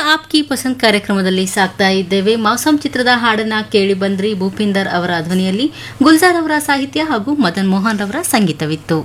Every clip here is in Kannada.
ಆಪ್ಕಿ ಪಸಂದ್ ಕಾರ್ಯಕ್ರಮದಲ್ಲಿ ಸಾಕ್ತಾ ಇದ್ದೇವೆ ಮೌಸಮ್ ಚಿತ್ರದ ಹಾಡನ್ನ ಕೇಳಿ ಬಂದ್ರಿ ಭೂಪಿಂದರ್ ಅವರ ಧ್ವನಿಯಲ್ಲಿ ಗುಲ್ಜಾರ್ ಅವರ ಸಾಹಿತ್ಯ ಹಾಗೂ ಮದನ್ ಮೋಹನ್ ಅವರ ಸಂಗೀತವಿತ್ತು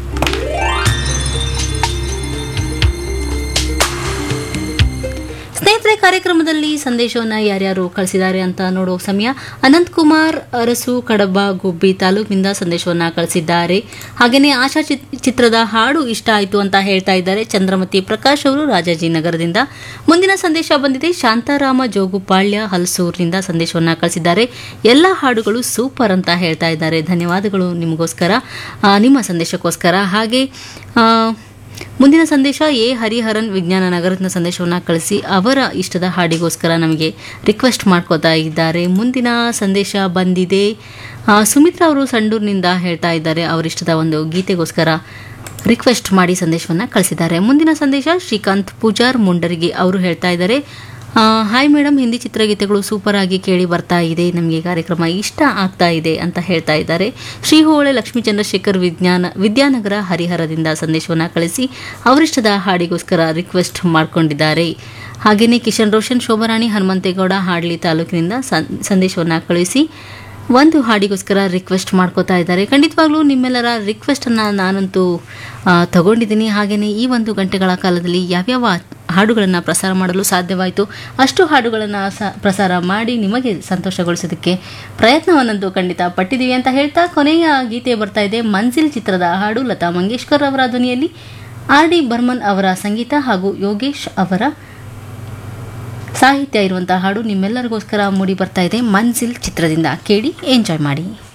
ಸ್ನೇಹಿತರೆ ಕಾರ್ಯಕ್ರಮದಲ್ಲಿ ಸಂದೇಶವನ್ನು ಯಾರ್ಯಾರು ಕಳಿಸಿದ್ದಾರೆ ಅಂತ ನೋಡೋ ಸಮಯ ಅನಂತ್ ಕುಮಾರ್ ಅರಸು ಕಡಬ ಗುಬ್ಬಿ ತಾಲೂಕಿನಿಂದ ಸಂದೇಶವನ್ನು ಕಳಿಸಿದ್ದಾರೆ ಹಾಗೆಯೇ ಆಶಾ ಚಿತ್- ಚಿತ್ರದ ಹಾಡು ಇಷ್ಟ ಆಯಿತು ಅಂತ ಹೇಳ್ತಾ ಇದ್ದಾರೆ ಚಂದ್ರಮತಿ ಪ್ರಕಾಶ್ ಅವರು ರಾಜಾಜಿನಗರದಿಂದ ಮುಂದಿನ ಸಂದೇಶ ಬಂದಿದೆ ಶಾಂತಾರಾಮ ಜೋಗುಪಾಳ್ಯ ಹಲಸೂರಿನಿಂದ ಸಂದೇಶವನ್ನು ಕಳಿಸಿದ್ದಾರೆ ಎಲ್ಲ ಹಾಡುಗಳು ಸೂಪರ್ ಅಂತ ಹೇಳ್ತಾ ಇದ್ದಾರೆ ಧನ್ಯವಾದಗಳು ನಿಮಗೋಸ್ಕರ ಆ, ನಿಮ್ಮ ಸಂದೇಶಕ್ಕೋಸ್ಕರ ಹಾಗೆ ಆ, ಮುಂದಿನ ಸಂದೇಶ ಎ ಹರಿಹರನ್ ವಿಜ್ಞಾನ ನಗರದ ಸಂದೇಶವನ್ನು ಕಳಿಸಿ ಅವರ ಇಷ್ಟದ ಹಾಡಿಗೋಸ್ಕರ ನಮಗೆ ರಿಕ್ವೆಸ್ಟ್ ಮಾಡ್ಕೋತಾ ಇದ್ದಾರೆ ಮುಂದಿನ ಸಂದೇಶ ಬಂದಿದೆ ಆ, ಸುಮಿತ್ರಾ ಅವರು ಸಂಡೂರಿನಿಂದ ಹೇಳ್ತಾ ಇದ್ದಾರೆ ಅವರಿಷ್ಟದ ಒಂದು ಗೀತೆಗೋಸ್ಕರ ರಿಕ್ವೆಸ್ಟ್ ಮಾಡಿ ಸಂದೇಶವನ್ನು ಕಳಿಸಿದ್ದಾರೆ ಮುಂದಿನ ಸಂದೇಶ ಶ್ರೀಕಾಂತ್ ಪೂಜಾರ್ ಮುಂಡರಿಗೆ ಅವರು ಹೇಳ್ತಾ ಇದ್ದಾರೆ ಆ, ಹಾಯ್ ಮೇಡಮ್ ಹಿಂದಿ ಚಿತ್ರಗೀತೆಗಳು ಸೂಪರ್ ಆಗಿ ಕೇಳಿ ಬರ್ತಾ ಇದೆ ನಮಗೆ ಕಾರ್ಯಕ್ರಮ ಇಷ್ಟ ಆಗ್ತಾ ಇದೆ ಅಂತ ಹೇಳ್ತಾ ಇದ್ದಾರೆ ಶ್ರೀಹೋಳೆ ಲಕ್ಷ್ಮೀ ಚಂದ್ರಶೇಖರ್ ವಿಜ್ಞಾನ ವಿದ್ಯಾನಗರ ಹರಿಹರದಿಂದ ಸಂದೇಶವನ್ನು ಕಳಿಸಿ ಅವರಿಷ್ಟದ ಹಾಡಿಗೋಸ್ಕರ ರಿಕ್ವೆಸ್ಟ್ ಮಾಡಿಕೊಂಡಿದ್ದಾರೆ ಹಾಗೆಯೇ ಕಿಶನ್ ರೋಷನ್ ಶೋಭರಾಣಿ ಹನುಮಂತೇಗೌಡ ಹಾಡ್ಲಿ ತಾಲೂಕಿನಿಂದ ಸಂ- ಸಂದೇಶವನ್ನು ಕಳುಹಿಸಿ ಒಂದು ಹಾಡಿಗೋಸ್ಕರ ರಿಕ್ವೆಸ್ಟ್ ಮಾಡ್ಕೋತಾ ಇದ್ದಾರೆ ಖಂಡಿತವಾಗ್ಲೂ ನಿಮ್ಮೆಲ್ಲರ ರಿಕ್ವೆಸ್ಟನ್ನು ನಾನಂತೂ ಆ, ತಗೊಂಡಿದ್ದೀನಿ ಹಾಗೆಯೇ ಈ ಒಂದು ಗಂಟೆಗಳ ಕಾಲದಲ್ಲಿ ಯಾವ್ಯಾವ ಹಾಡುಗಳನ್ನು ಪ್ರಸಾರ ಮಾಡಲು ಸಾಧ್ಯವಾಯಿತು ಅಷ್ಟು ಹಾಡುಗಳನ್ನು ಸ ಪ್ರಸಾರ ಮಾಡಿ ನಿಮಗೆ ಸಂತೋಷಗೊಳಿಸೋದಕ್ಕೆ ಪ್ರಯತ್ನವನ್ನಂತೂ ಖಂಡಿತ ಪಟ್ಟಿದ್ದೀವಿ ಅಂತ ಹೇಳ್ತಾ ಕೊನೆಯ ಗೀತೆ ಬರ್ತಾ ಇದೆ ಮಂಜಿಲ್ ಚಿತ್ರದ ಹಾಡು ಲತಾ ಮಂಗೇಶ್ಕರ್ ಅವರ ಧ್ವನಿಯಲ್ಲಿ ಆರ್ ಡಿ ಬರ್ಮನ್ ಅವರ ಸಂಗೀತ ಹಾಗೂ ಯೋಗೇಶ್ ಅವರ ಸಾಹಿತ್ಯ ಇರುವಂತಹ ಹಾಡು ನಿಮ್ಮೆಲ್ಲರಿಗೋಸ್ಕರ ಮೂಡಿ ಬರ್ತಾ ಇದೆ ಮಂಜಿಲ್ ಚಿತ್ರದಿಂದ ಕೇಳಿ ಎಂಜಾಯ್ ಮಾಡಿ